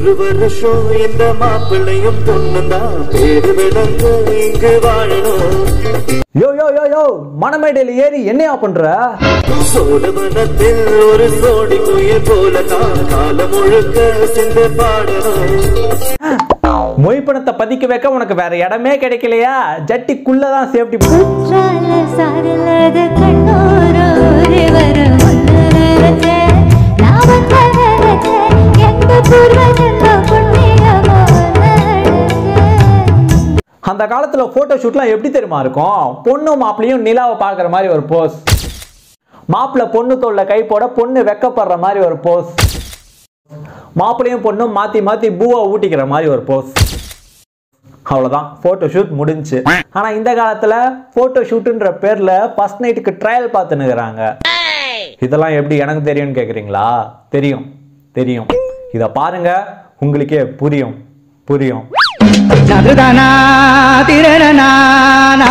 ஒரு வருஷம் இந்த மாப்பிள்ளையும் பொண்ணுதான் பேரு விளங்க இங்கு வாழணும் யோ யோ யோ யோ மணமேடையில் ஏறி என்னையா பண்ற சோழவனத்தில் ஒரு சோடி குயில் போல தான் காலம் முழுக்க சிந்து பாடணும் மொய்ப்பணத்தை பதிக்க வைக்க உனக்கு வேற இடமே கிடைக்கலையா ஜட்டிக்குள்ளதான் சேஃப்டி குற்றால சாரலத கண்ணோரோரே வர முன்னரச்ச நான் வந்தரச்ச எந்த பூர்வஜன்ம புண்ணியமோ நடக்க அந்த காலத்துல போட்டோ ஷூட்லாம் எப்படி தெரியுமா இருக்கும் பொண்ணும் மாப்பிளையும் நிலாவை பார்க்குற மாதிரி ஒரு போஸ் மாப்பிள்ளை பொண்ணு தோல்ல கை போட பொண்ணு வெக்கப்படுற மாதிரி ஒரு போஸ் மாப்பிள்ளையும் பொண்ணும் மாத்தி மாத்தி பூவை ஊட்டிக்கிற மாதிரி ஒரு போஸ் அவ்வளவுதான் போட்டோ ஷூட் முடிஞ்சுச்சு ஆனா இந்த காலத்துல போட்டோ ஷூட்டுன்ற பேர்ல ஃபர்ஸ்ட் நைட்டுக்கு ட்ரையல் பார்த்துனுக்குறாங்க இதெல்லாம் எப்படி எனக்கு தெரியும்னு கேக்குறீங்களா தெரியும் தெரியும் இத பாருங்க உங்களுக்கே புரியும் புரியும் நதுதனா திரணனானா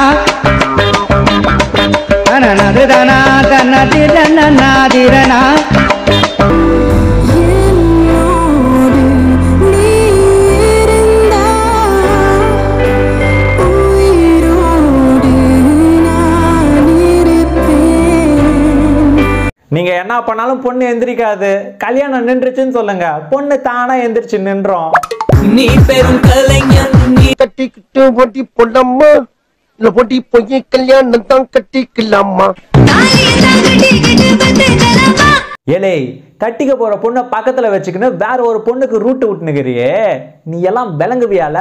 நதுதனா தன திரணனா திரணா என்னோடு நீ இருந்தால் உயிரோடு நான் இருப்பேன் நீங்க என்ன பண்ணாலும் பொண்ணு எந்திரிக்காது கல்யாணம் நின்றுச்சுன்னு சொல்லுங்க பொண்ணு தானா எந்திரிச்சு நின்றோம் நீ பெரும் கலைஞன் நீ கட்டிக்கிட்டு போட்டி போடலாமா இல்ல போட்டி போய் கல்யாணம் தான் கட்டிக்கலாமா ஏலே கட்டிக்க போற பொண்ணை பக்கத்துல வச்சுக்கின்னு வேற ஒரு பொண்ணுக்கு ரூட்டு விட்டுனுக்கிறியே நீ எல்லாம் விளங்குவியால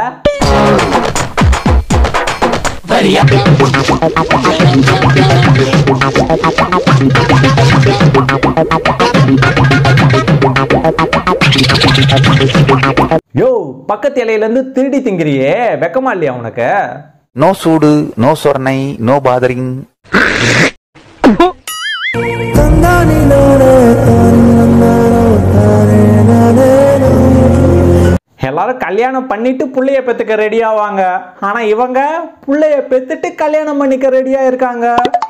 யோ பக்கத்து இலையில இருந்து திருடி திங்கிறியே வெக்கமா இல்லையா உனக்கு நோ சூடு நோ சொர்ணை நோ பாதரிங் எல்லாரும் கல்யாணம் பண்ணிட்டு புள்ளைய பெத்துக்க ரெடி ஆவாங்க ஆனா இவங்க புள்ளைய பெத்துட்டு கல்யாணம் பண்ணிக்க ரெடியா இருக்காங்க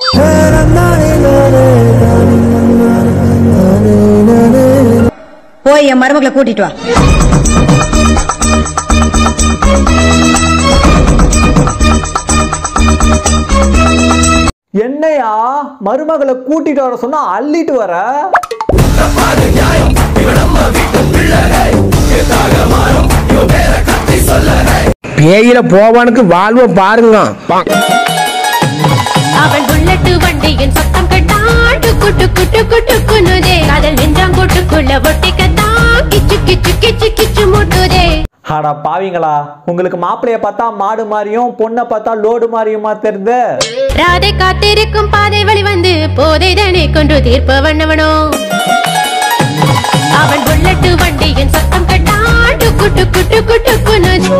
போய் என் மருமகளை கூட்டிட்டு வா என்னையா மருமகளை கூட்டிட்டு வர சொன்னா அள்ளிட்டு வர பேயில போவானுக்கு வாழ்வ பாருங்க அவள் புல்லட்டு வண்டியின் சத்தம் கேட்டான் டுக்கு டுக்கு டுக்கு டுக்குனுதே காதல் நெஞ்சாங்கோட்டுக்குள்ள ஒட்டிக்கத்தான் கிச்சு கிச்சு கிச்சு கிச்சு முட்டுதே அடா பாவிங்களா உங்களுக்கு மாப்பிளைய பார்த்தா மாடு மாதிரியும் பொண்ணை பார்த்தா லோடு மாதிரியுமா தெரியுது ராதை காத்திருக்கும் பாதை வழி வந்து போதை தனி கொண்டு தீர்ப்ப வண்ணவனோ அவன் புல்லட்டு வண்டியின் சத்தம் கேட்டான் டுக்கு டுக்கு டுக்கு டுக்குனுதே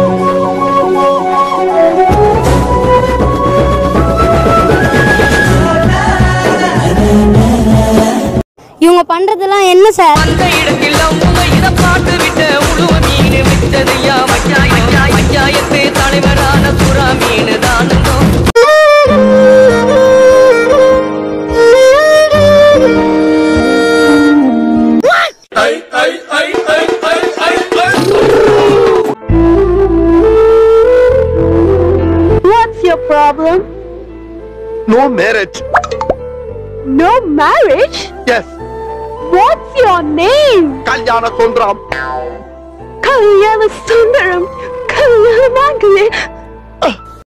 இவங்க பண்றதெல்லாம் என்ன சார் அந்த இடத்தில் உங்க இத பாட்டு விட்ட உழுவ மீன் விட்டதையா பஞ்சாயத்து தலைவரான சுறா மீன் தானுங்கோ What's your problem? No marriage No marriage? Yes What's your name? கல்யாண சுந்தரம் Kalyana Sundaram.